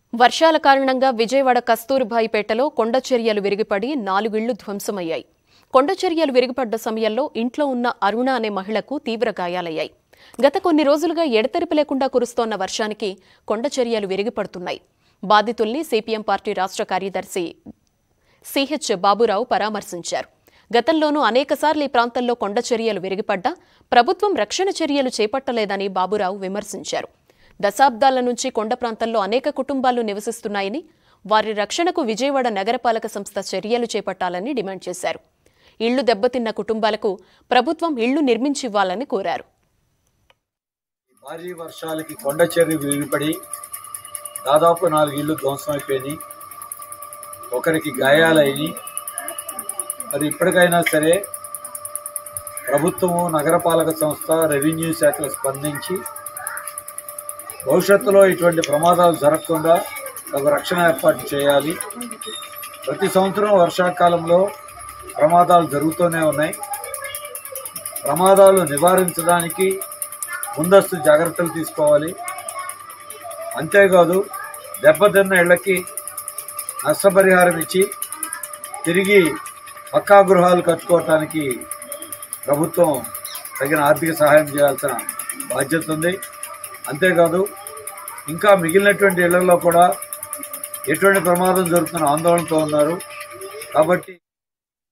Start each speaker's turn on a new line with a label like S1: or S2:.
S1: వర్షాల కారణంగా విజయవాడ కస్తూరుబాయిపేటలో కొండ చర్యలు విరిగిపడి నాలుగిళ్లు ధ్వంసమయ్యాయి కొండ చర్యలు విరిగిపడ్డ సమయంలో ఇంట్లో ఉన్న అరుణ అనే మహిళకు తీవ్ర గాయాలయ్యాయి గత కొన్ని రోజులుగా ఎడతెరిపి లేకుండా కురుస్తోన్న వర్షానికి కొండ చర్యలు విరిగిపడుతున్నాయి బాధితుల్ని సిపిఎం పార్టీ రాష్ట్ర కార్యదర్శి సిహెచ్ బాబురావు పరామర్శించారు గతంలోనూ అనేకసార్లు ఈ ప్రాంతంలో కొండ చర్యలు విరిగిపడ్డా ప్రభుత్వం రక్షణ చర్యలు చేపట్టలేదని బాబురావు విమర్శించారు దశాబ్దాల నుంచి కొండ ప్రాంతంలో అనేక కుటుంబాలు నివసిస్తున్నాయని వారి రక్షణకు విజయవాడ నగరపాలక సంస్థ చర్యలు చేపట్టాలని డిమాండ్ చేశారు ఇళ్లు దెబ్బతిన్న కుటుంబాలకు ప్రభుత్వం ఇళ్లు నిర్మించివ్వాలని కోరారు
S2: భారీ వర్షాలకి కొండ చెర్రి విరిగిపడి దాదాపు నాలుగు ఇళ్ళు ధ్వంసమైపోయినాయి ఒకరికి గాయాలయ్యి మరి ఇప్పటికైనా సరే ప్రభుత్వము నగరపాలక సంస్థ రెవెన్యూ శాఖలు స్పందించి భవిష్యత్తులో ఇటువంటి ప్రమాదాలు జరగకుండా ఒక రక్షణ ఏర్పాటు చేయాలి ప్రతి సంవత్సరం వర్షాకాలంలో ప్రమాదాలు జరుగుతూనే ఉన్నాయి ప్రమాదాలు నివారించడానికి ముందస్తు జాగ్రత్తలు తీసుకోవాలి అంతేకాదు దెబ్బతిన్న ఇళ్ళకి నష్టపరిహారం ఇచ్చి తిరిగి పక్కా గృహాలు కట్టుకోవటానికి ప్రభుత్వం తగిన ఆర్థిక సహాయం చేయాల్సిన బాధ్యత ఉంది అంతేకాదు ఇంకా మిగిలినటువంటి ఇళ్లలో కూడా ఎటువంటి ప్రమాదం జరుగుతున్న ఆందోళనతో ఉన్నారు కాబట్టి